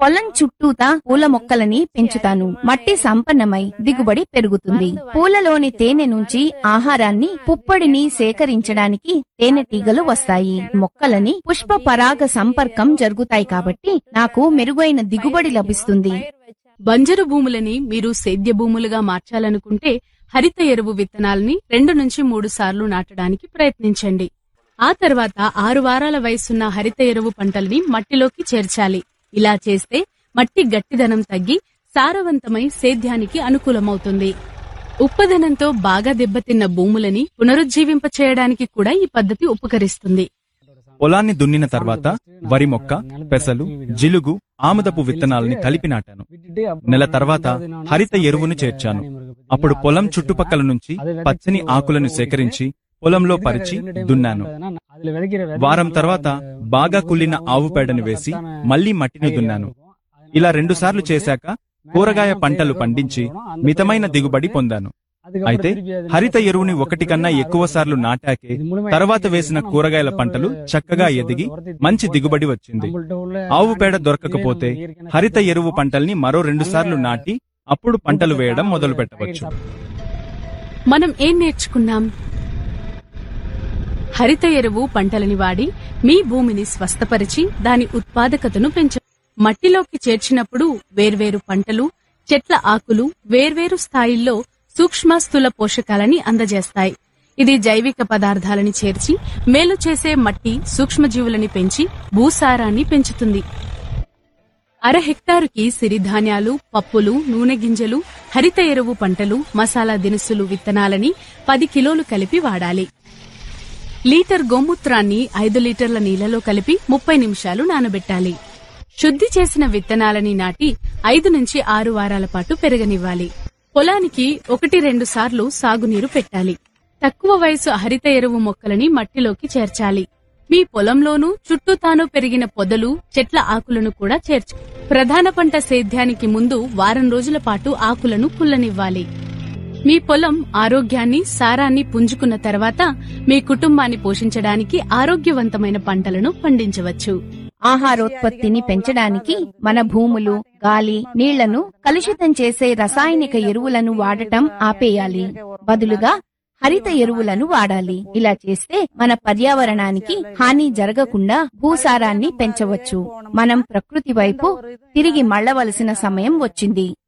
పొలం చుట్టూతా పూల మొక్కలని పెంచుతాను మట్టి సంపన్నమై దిగుబడి పెరుగుతుంది పూలలోని తేనె నుంచి ఆహారాన్ని పుప్పొడిని సేకరించడానికి తేనెటీగలు వస్తాయి మొక్కలని పుష్ప పరాగ సంపర్కం జరుగుతాయి కాబట్టి నాకు మెరుగైన దిగుబడి లభిస్తుంది బంజరు భూములని మీరు సేద్య భూములుగా మార్చాలనుకుంటే హరిత ఎరువు విత్తనాలని రెండు నుంచి మూడు సార్లు నాటడానికి ప్రయత్నించండి ఆ తర్వాత ఆరు వారాల వయసున్న హరిత ఎరువు పంటల్ని మట్టిలోకి చేర్చాలి ఇలా చేస్తే మట్టి గట్టిదనం తగ్గి సారవంతమై సేద్యానికి అనుకూలమవుతుంది ఉప్పదనంతో బాగా దెబ్బతిన్న భూములని పునరుజ్జీవింప చేయడానికి కూడా ఈ పద్ధతి ఉపకరిస్తుంది పొలాన్ని దున్నిన తర్వాత వరి మొక్క పెసలు జిలుగు ఆముదపు విత్తనాలని కలిపి నాటాను నెల తర్వాత హరిత ఎరువును చేర్చాను అప్పుడు పొలం చుట్టుపక్కల నుంచి పచ్చని ఆకులను సేకరించి పొలంలో పరిచి దున్నాను వారం తర్వాత బాగా కుళ్ళిన ఆవు పేడను వేసి మళ్లీ మట్టిని దున్నాను ఇలా రెండుసార్లు చేశాక కూరగాయ పంటలు పండించి మితమైన దిగుబడి పొందాను అయితే హరిత ఎరువుని ఒకటి కన్నా ఎక్కువ సార్లు నాటాకే తర్వాత వేసిన కూరగాయల పంటలు చక్కగా ఎదిగి మంచి దిగుబడి వచ్చింది ఆవు పేడ దొరకకపోతే హరిత ఎరువు పంటల్ని మరో రెండు సార్లు నాటి అప్పుడు పంటలు వేయడం మొదలు పెట్టవచ్చు మనం ఏం నేర్చుకున్నాం హరిత ఎరువు పంటలని వాడి మీ భూమిని స్వస్థపరిచి దాని ఉత్పాదకతను పెంచ మట్టిలోకి చేర్చినప్పుడు వేర్వేరు పంటలు చెట్ల ఆకులు వేర్వేరు స్థాయిల్లో సూక్ష్మ స్థూల పోషకాలని అందజేస్తాయి ఇది జైవిక పదార్థాలని చేర్చి మేలు చేసే మట్టి సూక్ష్మజీవులని పెంచి భూసారాన్ని పెంచుతుంది అర హెక్టారుకి సిరిధాన్యాలు పప్పులు నూనె గింజలు హరిత ఎరువు పంటలు మసాలా దినుసులు విత్తనాలని పది కిలోలు కలిపి వాడాలి లీటర్ గోమూత్రాన్ని ఐదు లీటర్ల నీళ్లలో కలిపి ముప్పై నిమిషాలు నానబెట్టాలి శుద్ధి చేసిన విత్తనాలని నాటి ఐదు నుంచి ఆరు వారాల పాటు పెరగనివ్వాలి పొలానికి ఒకటి రెండు సార్లు సాగునీరు పెట్టాలి తక్కువ వయసు హరిత ఎరువు మొక్కలని మట్టిలోకి చేర్చాలి మీ పొలంలోనూ చుట్టూ తాను పెరిగిన పొదలు చెట్ల ఆకులను కూడా చేర్చు ప్రధాన పంట సేద్యానికి ముందు వారం రోజుల పాటు ఆకులను కుల్లనివ్వాలి మీ పొలం ఆరోగ్యాన్ని సారాన్ని పుంజుకున్న తర్వాత మీ కుటుంబాన్ని పోషించడానికి ఆరోగ్యవంతమైన పంటలను పండించవచ్చు ఆహారోత్పత్తిని పెంచడానికి మన భూములు గాలి నీళ్లను కలుషితం చేసే రసాయనిక ఎరువులను వాడటం ఆపేయాలి బదులుగా హరిత ఎరువులను వాడాలి ఇలా చేస్తే మన పర్యావరణానికి హాని జరగకుండా భూసారాన్ని పెంచవచ్చు మనం ప్రకృతి వైపు తిరిగి మళ్ళవలసిన సమయం వచ్చింది